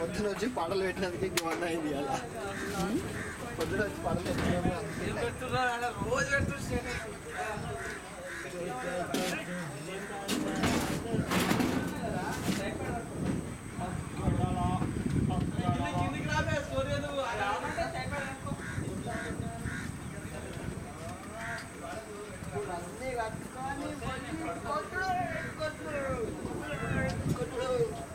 పొద్దున వచ్చి పాటలు పెట్టినందుకే ఇవన్నీ అయింది అలా పొద్దున వచ్చి పాటలు పెట్టినాము అందుకే రోజు పెడుతున్నారు కిందికి రాబే స్టోరీ అన్నీ కట్టుకొని మళ్ళీ కొట్టుడు, కొట్టుడు, కొట్టుడు.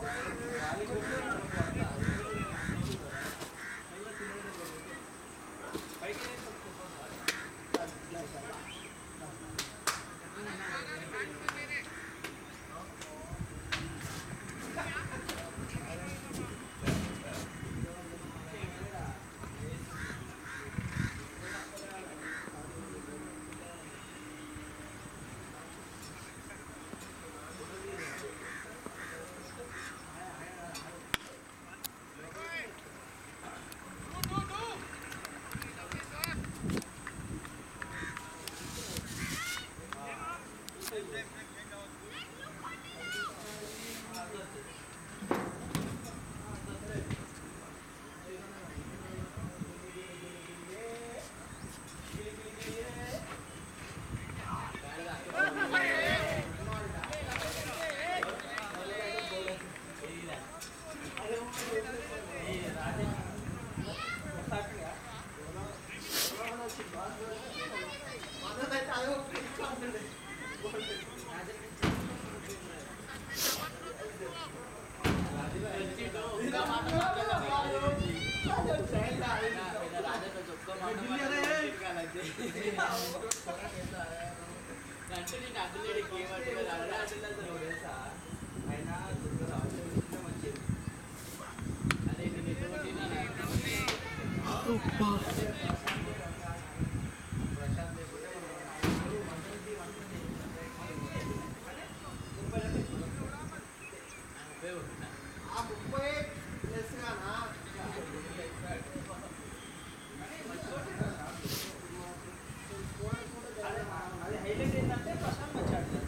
ఆ ముప్పై ప్లస్ గానా అది హైలైట్ ఏంటంటే ప్రశాంత్ మంచి ఆడతాడు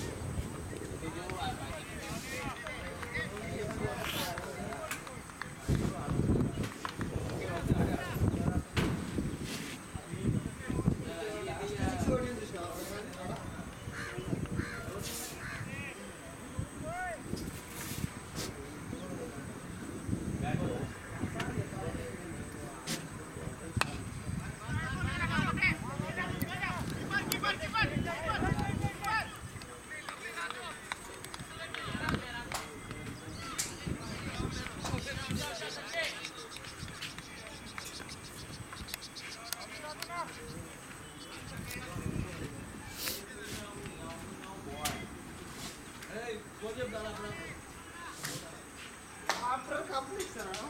after complete sir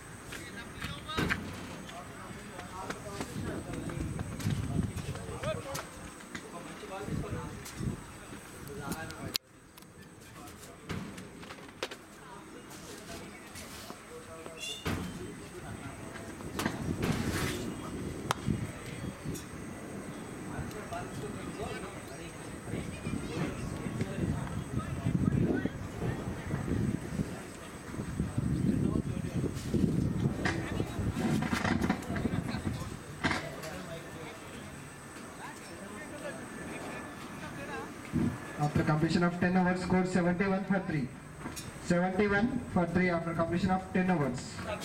After completion of 10 overs, score 71 for 3. 71 for 3 after completion of 10 overs.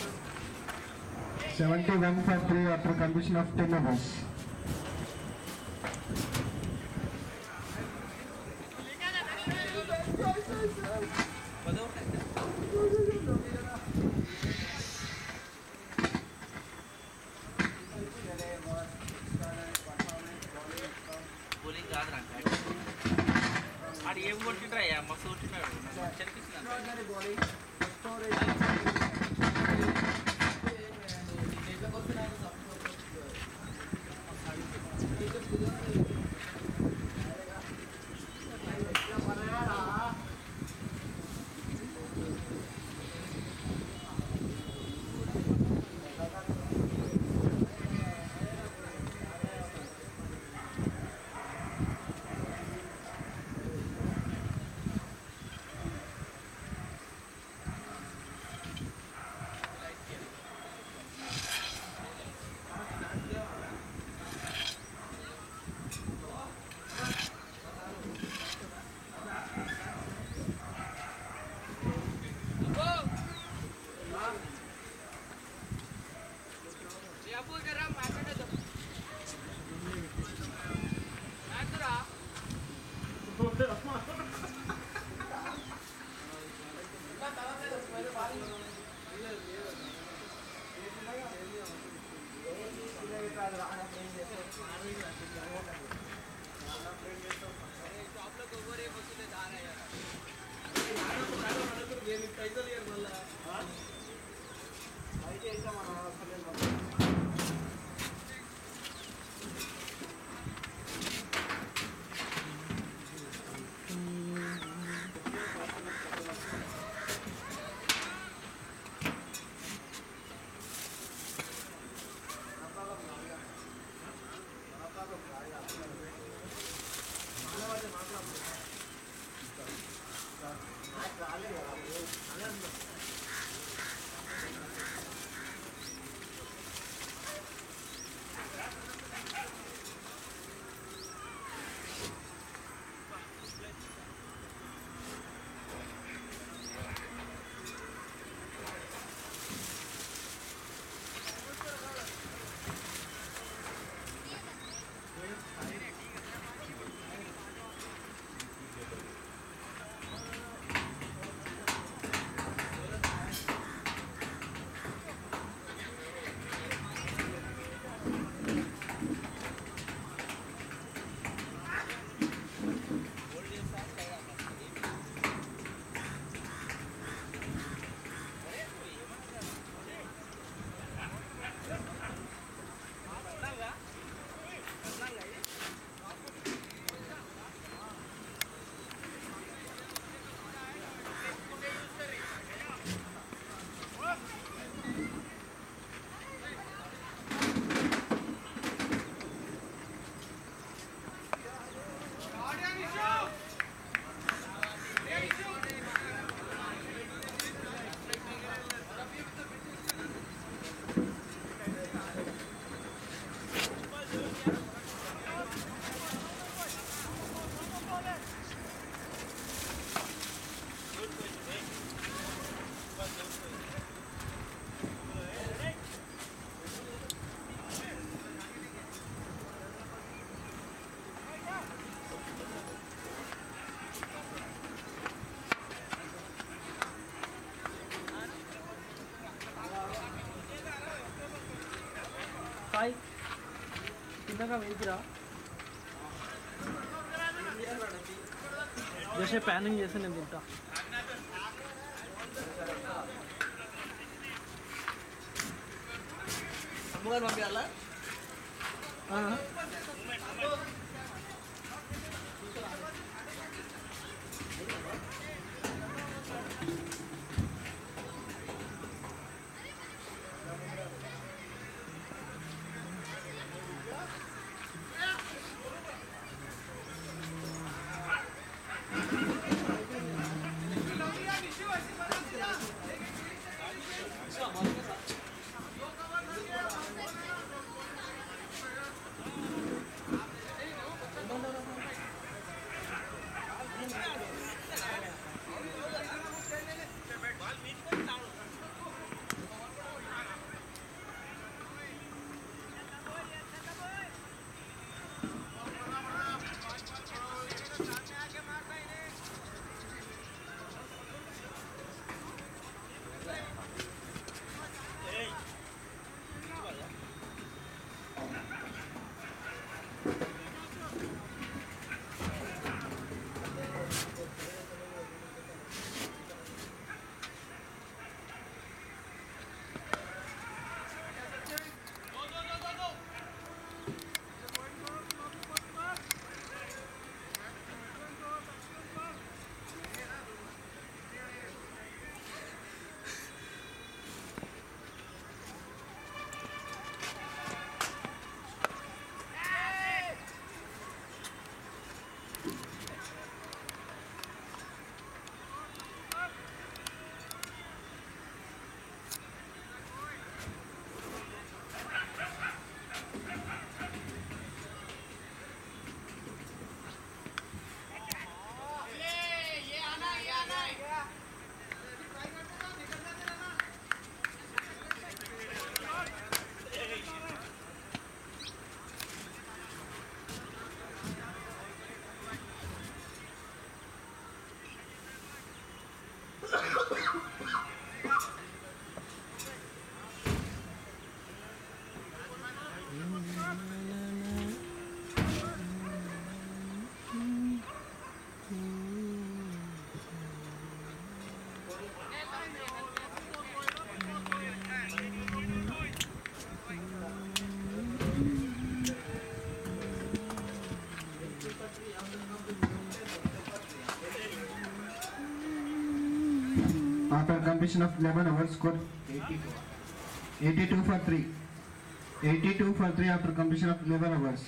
71 for 3 after completion of 10 overs. Bowling కాదు రండి ఆడు ఏం కొట్టిండ్రయ్యా మస్తు కొట్టినాడు నాకు అనిపిస్తుంది హాయ్ కిందగా వెళ్తురా చేసే ప్యానింగ్ చేసి నేను తింటా అమ్మగారు పంపించాలా ఆ. completion of 11 hours score 82 for 3. 82 for 3 after completion of 11 hours.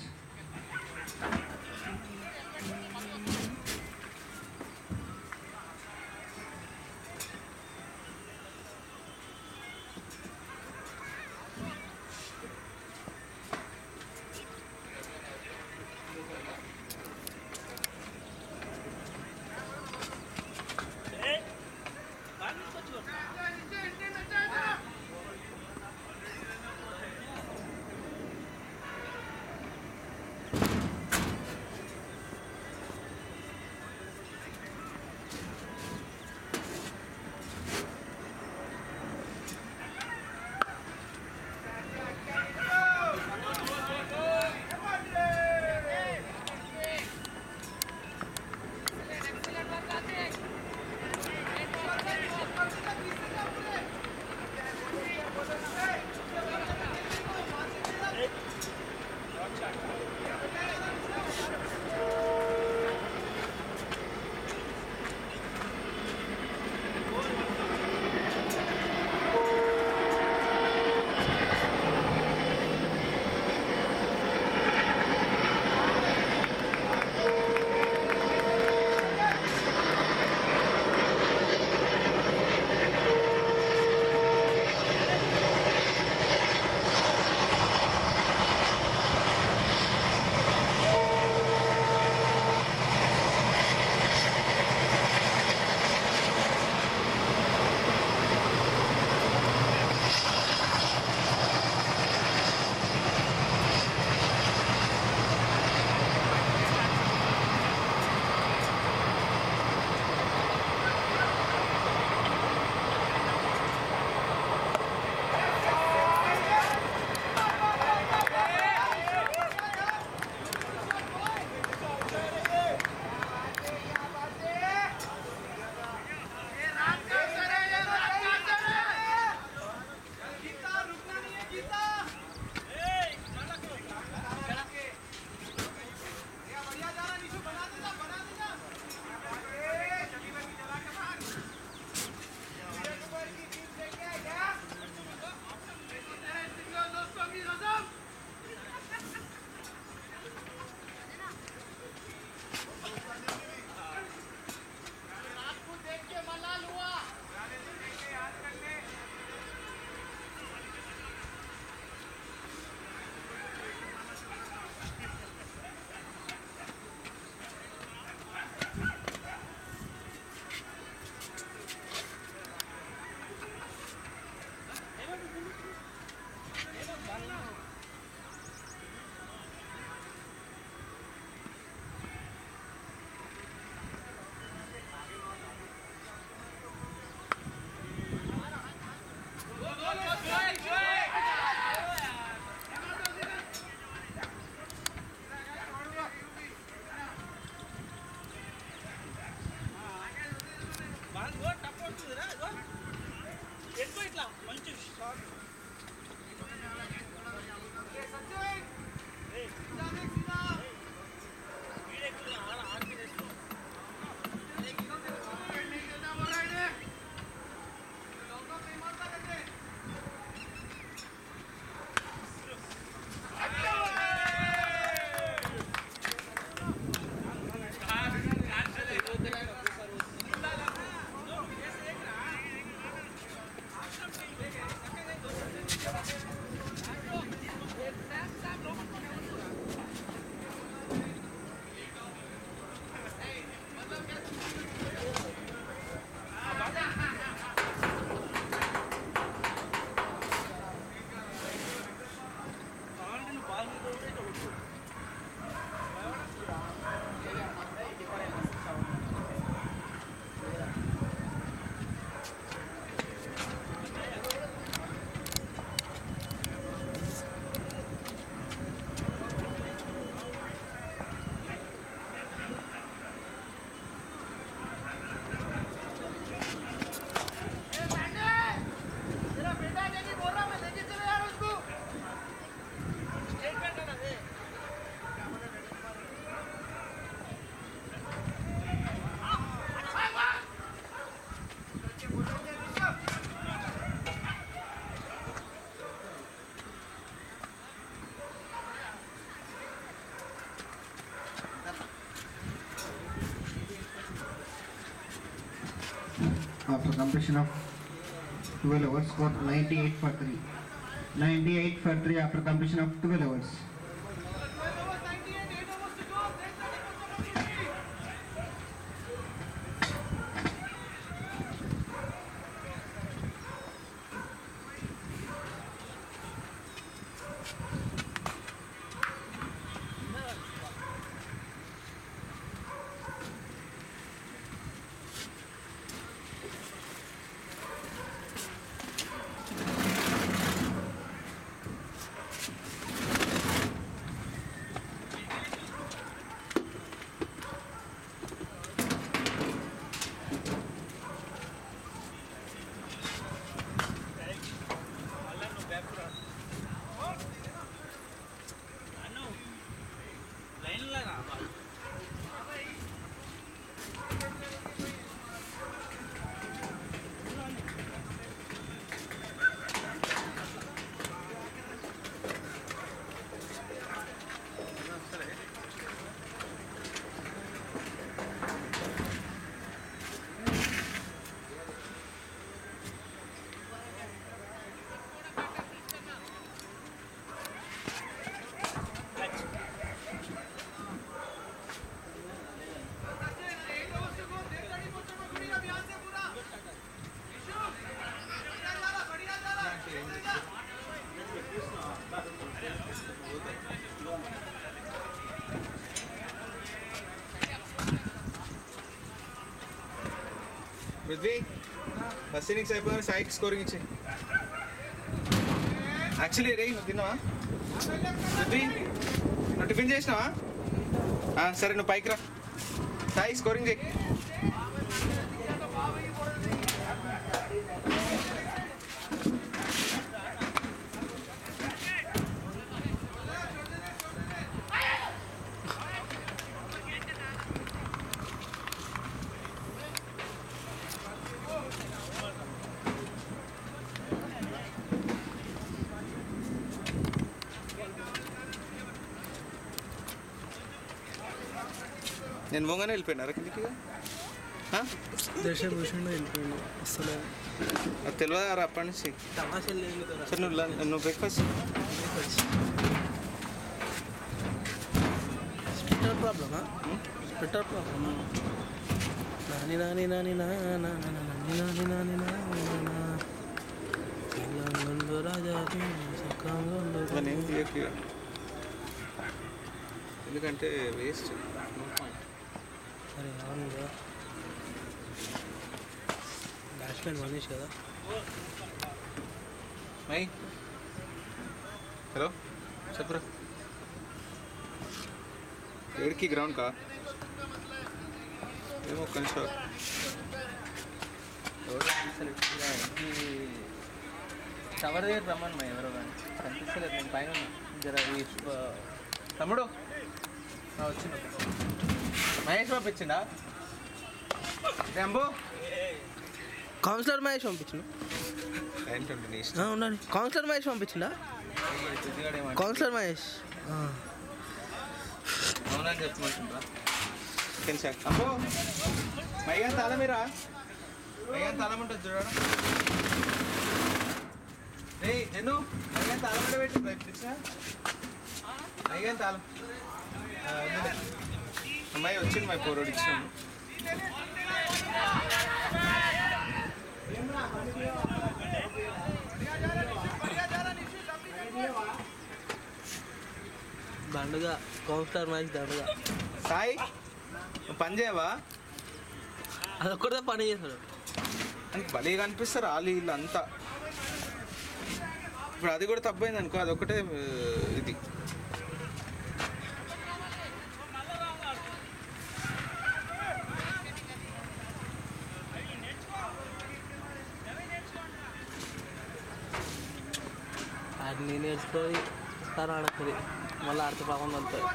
Thank after completion of 12 hours. Score 98 for 3. 98 for 3 after completion of 12 hours. Prithvi first innings అయిపోయిన సాయికి స్కోరింగ్ ఇచ్చి యాక్చువల్లీ రే నువ్వు తిన్నావా పృథ్వీ నువ్వు టిఫిన్ చేసినావా ఆ, సరే నువ్వు పైకి రా సాయి స్కోరింగ్ చేయి నేను మొంగనే వెళ్ళిపోయినా కిందికి దశ భూషణ్ వెళ్ళిపోయింది అసలు అది తెలియదా రా అప్పటి నుంచి తమాషాలు లేదు కదా సరే నువ్వు లం- నువ్వు బ్రేక్ఫాస్ట్ స్పిట్టర్ ప్రాబ్లమా స్పిట్టర్ ప్రాబ్లమా నాని నాని నాని నా నా నా నా నాని నాని నాని నా నా నా. తెలంగాణ రాజాకి సకాలంలో దాన్ని ఏం తీయకు ఇక. ఎందుకంటే వేస్ట్ నో పాయింట్ సరే అవును కదా బ్యాట్స్మెన్ మనీష్ కదా మై హలో చెప్పురా ఏడికి గ్రౌండ్ కా ఏమో ఒక్క నిమిషం టవర్ దగ్గర రమ్మను మా ఎవరో కానీ కనిపిస్తలేదు నేను పైన ఉన్నా. జర ఈ ఆ, తమ్ముడు ఆ, వచ్చిండు మహేష్ బాబు ఇచ్చిండా రంబు కౌన్సిలర్ మహేష్ పంపించిన ఏంటంటే నీ ఇష్టం ఉండండి కౌన్సిలర్ మహేష్ పంపించిందా కౌన్సిలర్ మహేష్ ఆ. అవునని చెప్పమంటుండ్రా తెలుసా అబ్బో మైగా తాళం మీరా మైగా తాళం ఉంటుంది చూడడం రే నేను మైగా తాళం కూడా పెట్టి ప్రయత్నించా మైగా తాళం ఆ, ఉందిలే. అమ్మాయి వచ్చింది మా పోరోడు ఇచ్చాను దండగా కౌన్సిలర్ మహేష్ దండగా సాయి నువ్వు పని చేయవా అది ఒక్కటే పని చేస్తాడు అని భలే కనిపిస్తారు వాళ్ళు వీళ్ళు అంతా ఇప్పుడు అది కూడా తప్పైంది అనుకో అదొకటే ఆ, ఇది అది నేను నేర్చుకొని ఇస్తారు ఆడక్కది మళ్ళీ ఆడితే పాపం వెళ్తాయి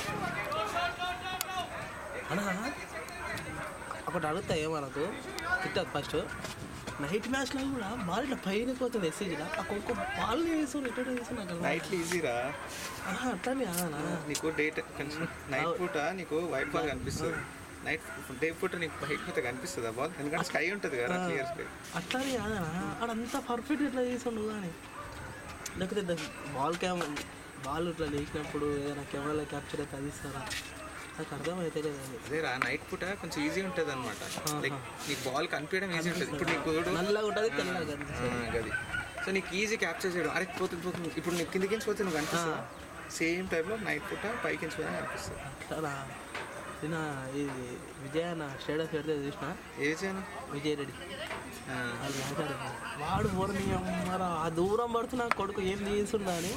అన్నా ఒకటి అడుగుతా ఏమనకు తిట్టదు ఫస్ట్ నైట్ మ్యాచ్లో కూడా బాల్ ఇట్లా పైన పోతుంది ఎస్సీజీలో ఆ ఒక్క బాల్ వేసు రిటర్న్ వేసి నాకు అర్థం నైట్లు ఈజీరా ఆహా, అట్లానే కాదన్నా నీకు డేట్ నైట్ పూట నీకు వైట్ బాల్ కనిపిస్తుంది నైట్ డే పూట నీకు బయట పోతే కనిపిస్తుందా బాల్ ఎందుకంటే స్కై ఉంటుంది కదా క్లియర్ స్కై అట్లానే కాదనా ఆడంతా పర్ఫెక్ట్ ఇట్లా చేసిండు కానీ లేకపోతే బాల్ క్యామ్ బాల్ ఇట్లా లేచినప్పుడు ఏదైనా కెమెరాలో క్యాప్చర్ అయితే అది ఇస్తారా నాకు అర్థమైతే లేదు అది అదే రా నైట్ పూట కొంచెం ఈజీ ఉంటుంది అనమాట లైక్ నీకు బాల్ కనిపించడం ఈజీ ఉంటుంది ఇప్పుడు నీకు చూడు నల్లగా ఉంటుంది తెల్లగా ఆ, కనిపిస్తుంది గది సో నీకు ఈజీ క్యాప్చర్ చేయడం అరే పోతుంది పోతుంది ఇప్పుడు నీకు కిందికి పోతే నువ్వు కనిపిస్తా సేమ్ టైంలో నైట్ పూట పైకి పోతే కనిపిస్తుంది అట్లా నిన్న ఇది విజయ్ అన్న స్టేటస్ పెడితే చూసిన ఏ చేయను విజయ్ రెడ్డి ఆ, వాళ్ళు మాట్లాడారు వాడు పోరని అమ్మరా ఆ దూరం పడుతున్నా కొడుకు ఏం చేస్తుందా అని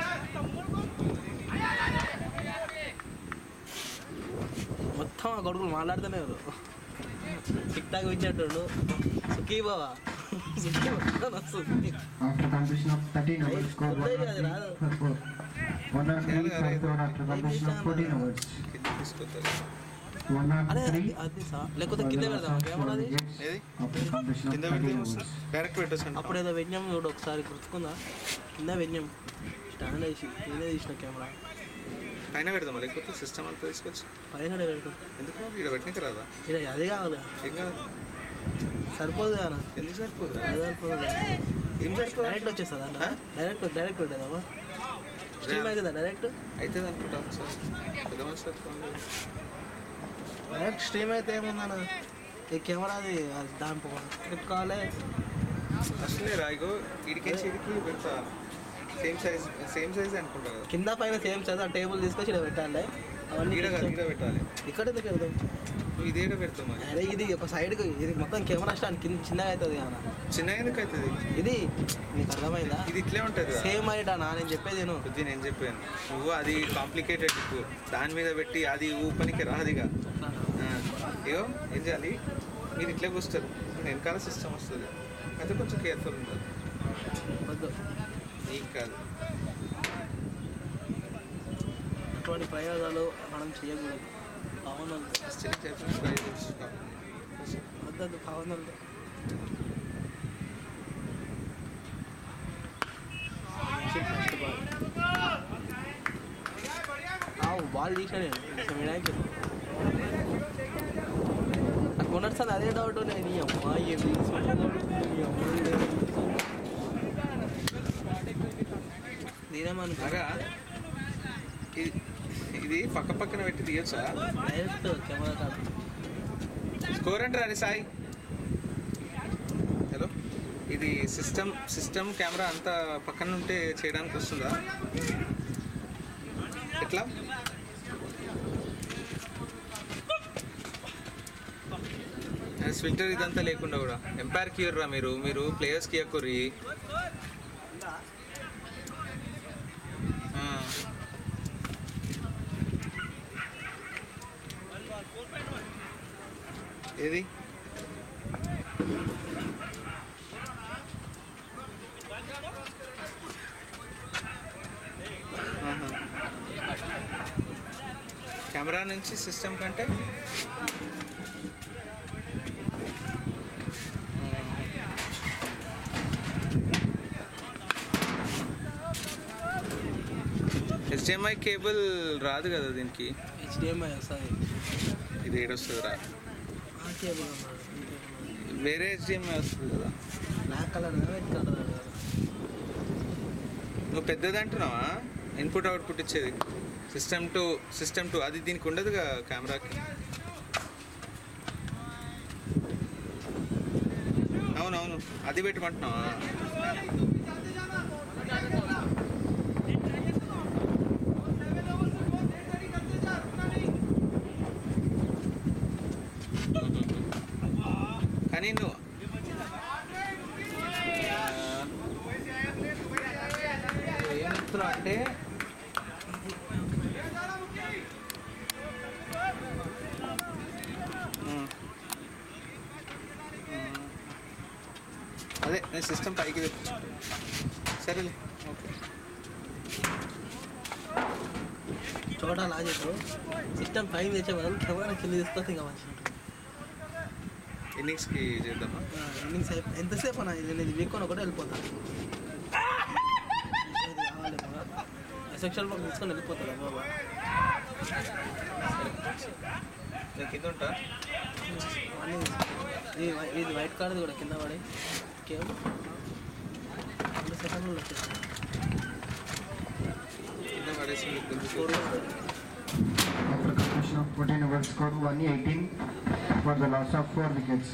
మొత్తం ఆ కొడుకులు మాట్లాడుతూనే ఉన్నారు టిక్ టాక్ విచ్చినట్టు సుఖీ బావా సుఖీ బావా అని వస్తుంది After completion of 13 hours, score 103 for 4. 103 for 4 after completion of 14 hours. కిందికి తీసుకొస్తారు అరే 103 అది- అది సా లేకపోతే కింద పెడదాం కెమెరా అది ఏది after completion of కింద 13 పెడితే hours. వస్తుంది డైరెక్ట్ పెట్టచ్చు అప్పుడు ఏదో వెజ్ఞం చూడు ఒకసారి గుర్తుకుందా కింద వెజ్ఞం స్టాండ్ వేసి నేనే తీసిన కెమెరా పైన పెడదామా లేకపోతే సిస్టమ్ అంతా తీసుకొచ్చి పైన పెడతాం ఎందుకు ఇక్కడ పెట్టినకి రాదా ఇక అది కావాలి ఏం కాదు సరిపోదు కదా ఎందుకు సరిపోదు అది సరిపోదు ఏం సరిపోదు డైరెక్ట్ వచ్చేస్తుందా ఆ? డైరెక్ట్ డైరెక్ట్ ఉంటుందా స్ట్రీమ్ అవుతుందా డైరెక్ట్ అయితే అనుకుంటా ఒకసారి పెద్ద మనిషి పెట్టుకోండి. డైరెక్ట్ స్ట్రీమ్ అయితే ఏముందన్న ఈ కెమెరా అది అది దాని పెట్టుకోవాలి అసలే రాయిగో ఇడికించి ఇడికి పెడతా సేమ్ సైజ్ సేమ్ సైజ్ అనుకుంటా కదా కింద పైన సేమ్ చదువు టేబుల్ తీసుకొచ్చి ఇక్కడ పెట్టాలి అవన్నీ ఈడ కాదు ఈడ పెట్టాలి ఇక్కడ ఎందుకు వెళ్దాం నువ్వు ఇదే ఈడ పెడతావు మరి అరే ఇది ఒక సైడ్కి ఇది మొత్తం కెమెరా స్టాండ్ కింద చిన్నగా అవుతుంది కదా చిన్న ఎందుకు అవుతుంది ఇది నీకు అర్థమైందా ఇది ఇట్లే ఉంటుంది సేమ్ హైట్ అన్న నేను చెప్పేది నేను కొద్ది నేను చెప్పాను నువ్వు అది కాంప్లికేటెడ్ ఎక్కువ దాని మీద పెట్టి అది ఊపనికి రాదిగా ఆ, ఇగో ఏం చేయాలి మీరు ఇట్లే కూస్తారు వెనకాల సిస్టమ్ వస్తుంది అయితే కొంచెం కేర్ఫుల్ ఉంటుంది వద్దు నీకు కాదు అటువంటి ప్రయోగాలు మనం చేయకూడదు పవన్ ఫస్ట్ నీకు చెప్పిన try చేసుకో. వద్దదు పవన్ వద్దు బాల్ తీసా నేను కొంచెం వినాయకుడు నాకు మొన్నటిసారి అదే డౌట్ నేను నీ అమ్మాయి ఏం తీసుకున్నాడు? నీ అమ్మాయి ఏం తీసుకున్నాడు? నేనేమనుకున్నా బాగా ఇది ఇది పక్క పక్కన పెట్టి తీయొచ్చా డైరెక్ట్ కెమెరా కాదు స్కోర్ అంటే రాని సాయి హలో ఇది సిస్టమ్ సిస్టమ్ కెమెరా అంతా పక్కన ఉంటే చేయడానికి వస్తుందా ఎట్లా ఫిల్టర్ ఇదంతా లేకుండా కూడా ఎంపైర్ కియర్రా మీరు మీరు ప్లేయర్స్కి ఇవ్వకుర్రి ఆ. ఏది ఆహా. కెమెరా నుంచి సిస్టమ్ కంటే హెచ్డిఎంఐ కేబుల్ రాదు కదా దీనికి హెచ్డిఎంఐ వస్తుంది ఇది ఏడొస్తుంది రా ఆ కేబుల్ అన్నాడు ఇంకేమన్నాడు? వేరే హెచ్డిఎంఐ వస్తుంది కదా బ్లాక్ కలర్ రెడ్ కలర్ కదా నువ్వు పెద్దది అంటున్నావా ఇన్పుట్ అవుట్పుట్ ఇచ్చేది సిస్టమ్ టు సిస్టమ్ టు అది దీనికి ఉండదుగా కెమెరాకి అవునవును అది పెట్టమంటున్నావా కానీ నువ్వు ఏం చెప్తున్నావు అంటే ఉమ్. ఉమ్. అదే నేను సిస్టమ్ పైకి తెప్పించుకుంటాను సరేలే ఓకే చోట లాజిక్ సిస్టమ్ పైన తెచ్చే బదులు కెమెరా కింద తీసుకొస్తే ఇంకా మంచిగా ఉంటుంది ఇన్నింగ్స్కి చేద్దామా ఇన్నింగ్స్ అయిపో ఎంతసేపు అన్న ఇది నేను వీక్కొని ఒకటే వెళ్ళిపోతాను ఇది కావాలి సెక్షువల్ బాక్స్ తీసుకొని వెళ్ళిపోతాను బాబా నేను కింద ఉంటా అన్నీ ఇది వై- ఇది వైట్ కార్డ్ కూడా కింద పడి కేమ్ రెండు సెకండ్లు వచ్చేసి కింద పడేసి మీకు four After completion of 14 overs score 118 for the loss of 4 wickets.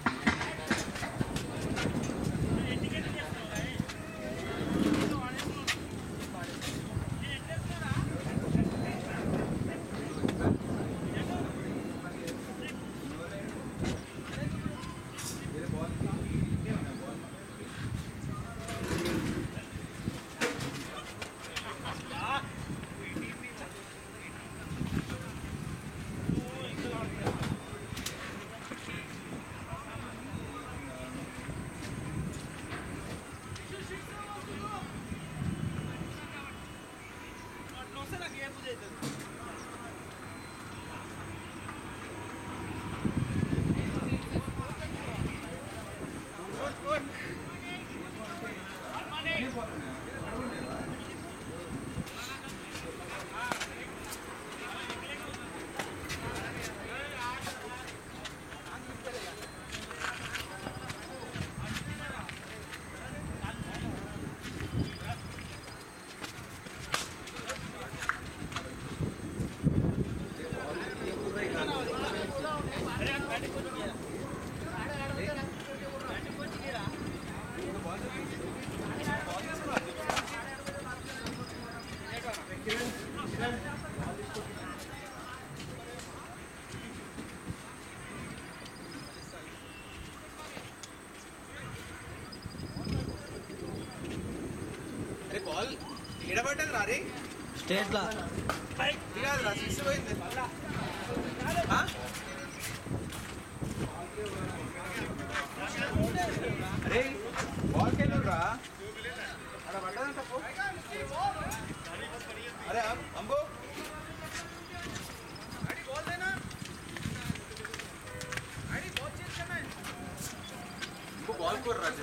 అరే బాల్ ఎడబడ్డది రా రే స్టేట్లా ఇది కాదు రా సిక్స్ పోయింది ఆ? అరే బాల్కి వెళ్ళురా అక్కడ పడ్డదంట పో. అరే అం- అంబు ఇంకో బాల్ కోర్ రాజు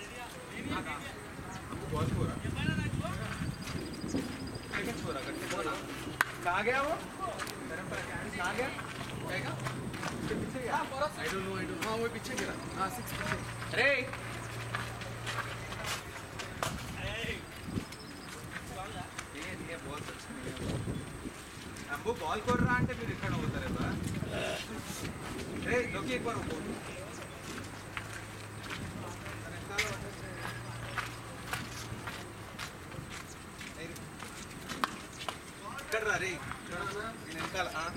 ఇంకో బాల్ కోరా सेकंड छोरा करके बोला कहाँ गया वो कहाँ गया जाएगा उसके पीछे गया I don't know I don't हाँ वो पीछे गिरा हाँ सिक्स पीछे अरे ये ये बहुत अच्छा नहीं है అంబు బాల్ కొర్రా అంటే మీరు ఇక్కడ పోతారే బా రే లోకి एक बार ऊपर ఇక్కడ రా రే నేను వెనకాల ఆ.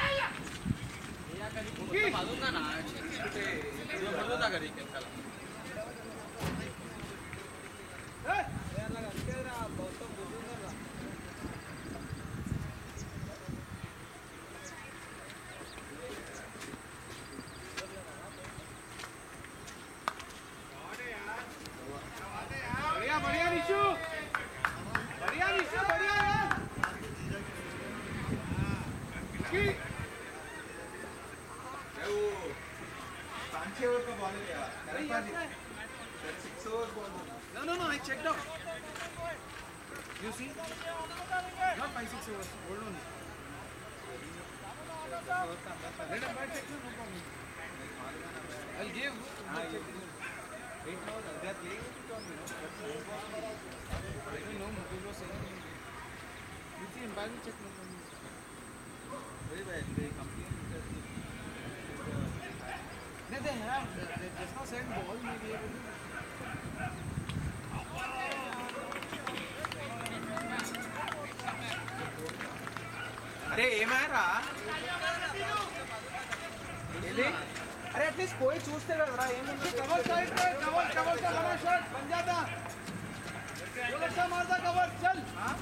बढ़िया बढ़िया निशु बढ़िया निशु बढ़िया यार की वो पांच छह ओवर का बॉल है यार करेक्ट पाजी six over ball No, no, no, I checked out. You see? Not five, six overs. Hold on. Let a bad check, no problem. I'll give. Eight now they are playing it on you know I don't know. Mukul was saying. You see, embarrassing check, no problem. very bad they complain because No, they have. They, they just now said ball may be able to. అరే ఏమాయరా ఏది అరే at least పోయి చూస్తే కదరా ఏముంది cover side पे cover cover का बड़ा शॉट बन जाता वो अच्छा मारता कवर चल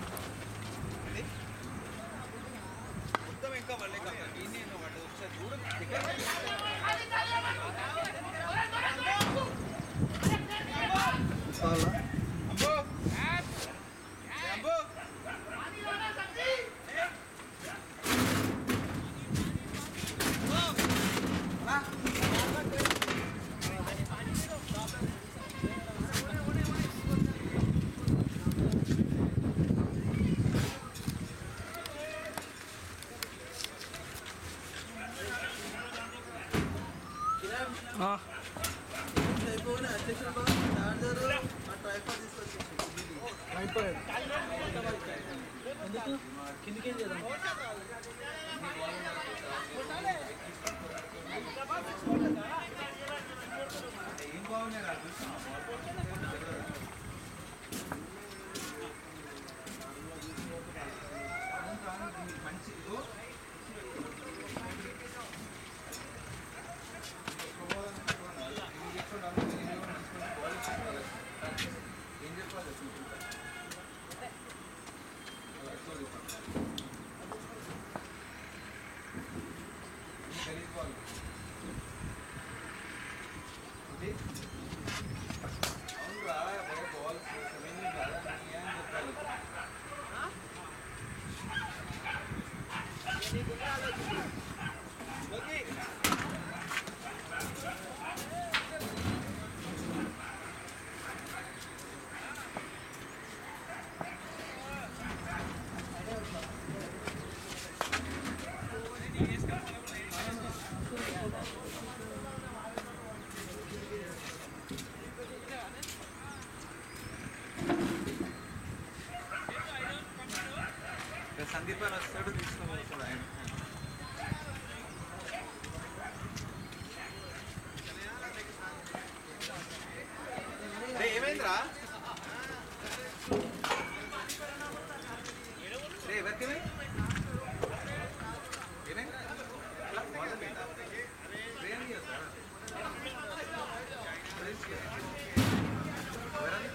మొత్తం ఇంకా వాళ్ళే కాదు ఈయన ఇంకా వాళ్ళు ఒకసారి చూడు చాలా అంబో అంబో వెళ్ళిపోయాడు ఎందుకు కిందికి ఏం చేద్దాం సందీప్ అని వస్తాడు తీసుకొని వస్తాడు ఆయన రే, ఏమైందిరా రే ఎవరికి ఏమైంది? ఏమైంది? అలా మొదలైందా? రే అని చేస్తారా? ప్రెస్ చేయాలి. ఎవరని?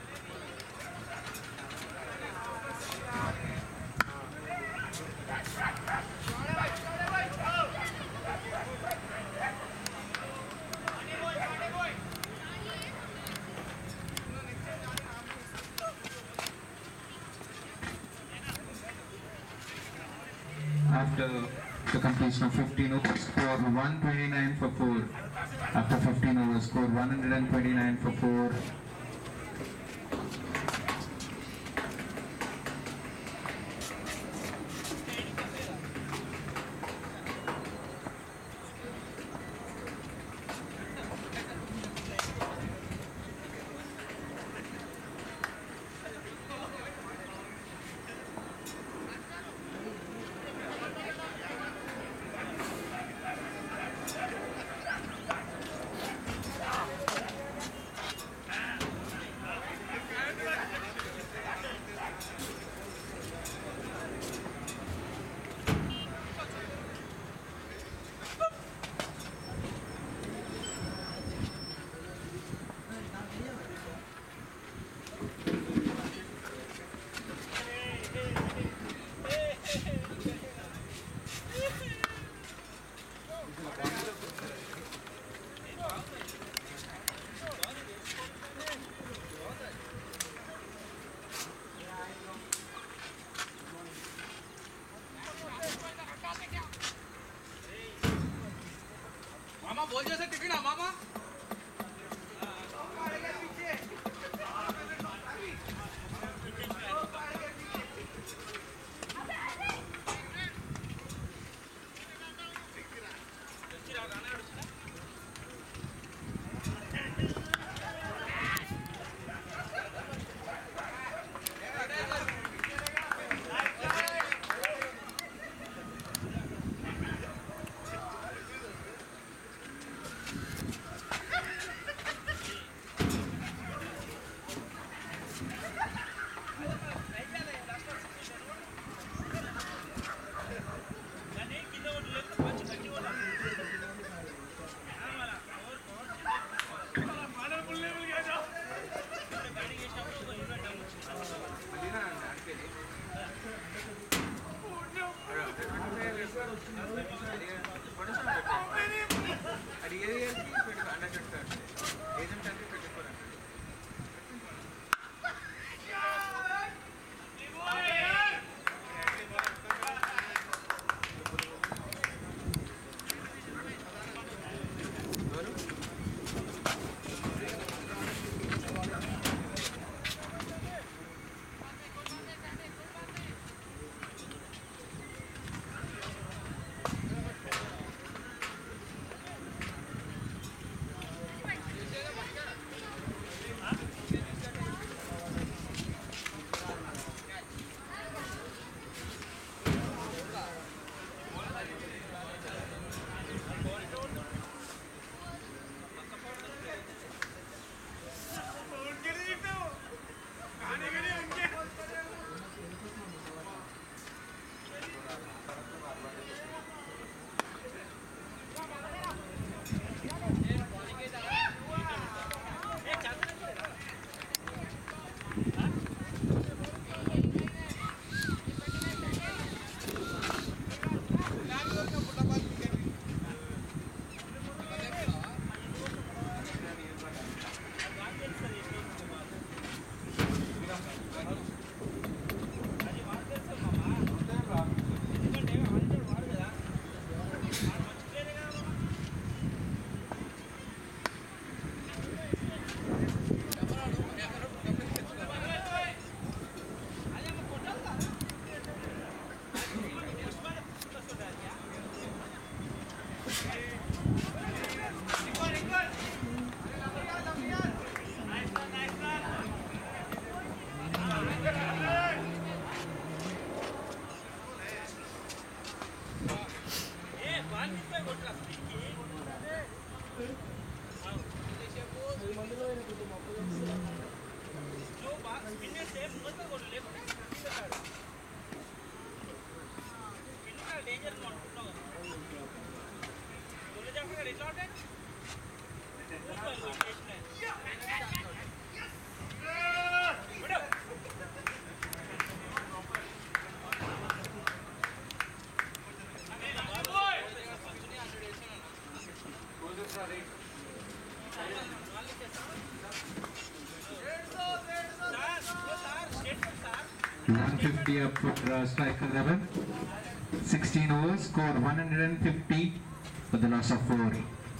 Right. after the completion of 15 overs. Score 129 for 4. After 15 overs, score 129 for 4. One fifty. be up for uh, striker level. 16 overs, score 150 for the loss of 4.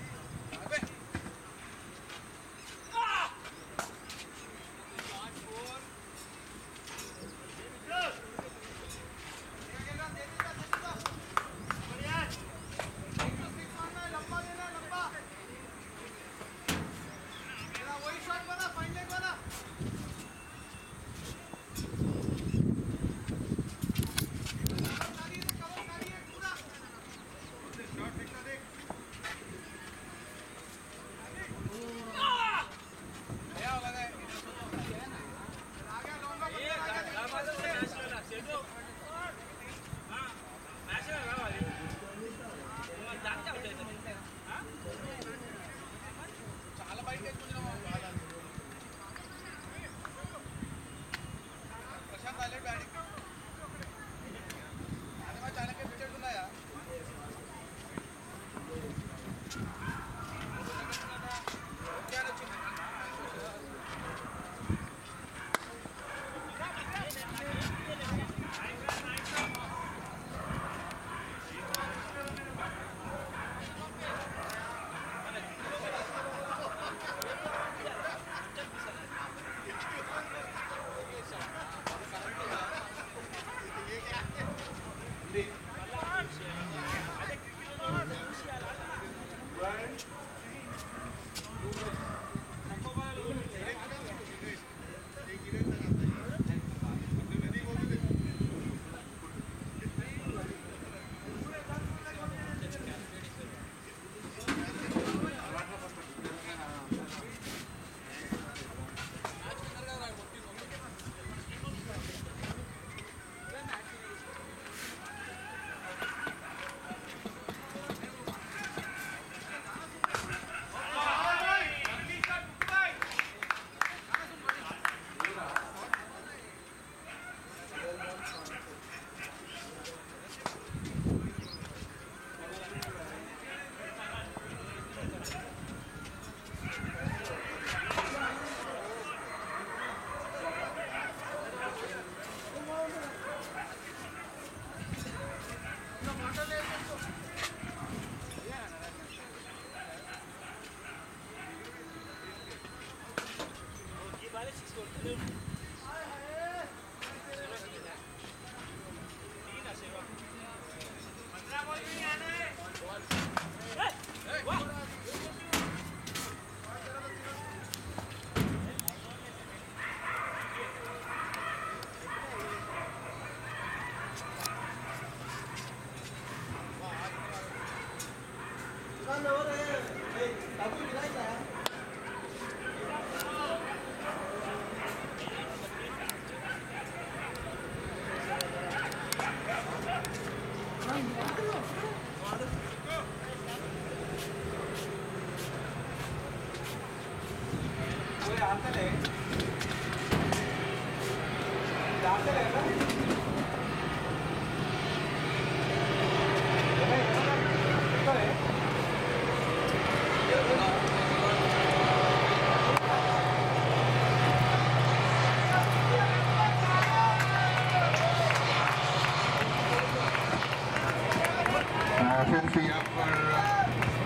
Uh, 50 up for uh,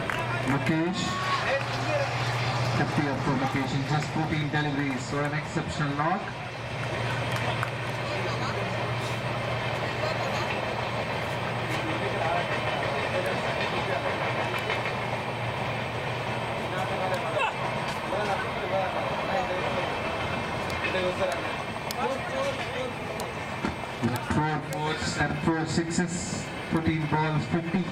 Mukesh. 50 up for Mukesh in just 14 deliveries. So an exceptional knock. With four fours and four sixes, 14 balls, 50.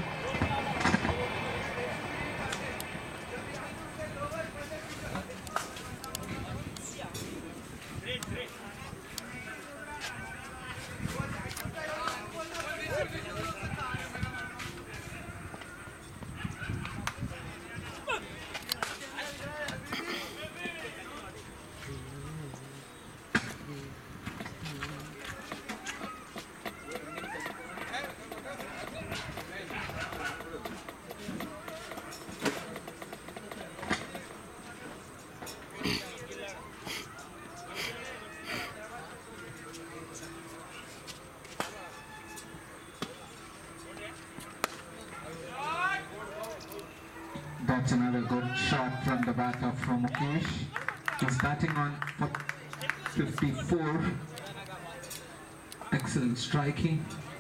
That's another good shot from the bat of Mukesh. He's batting on for 54. Excellent striking.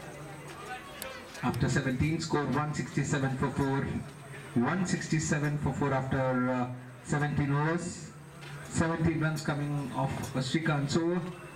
After 17, score 167 for 4. 167 for 4 after uh, 17 overs. 17 runs coming off Srikanth's over.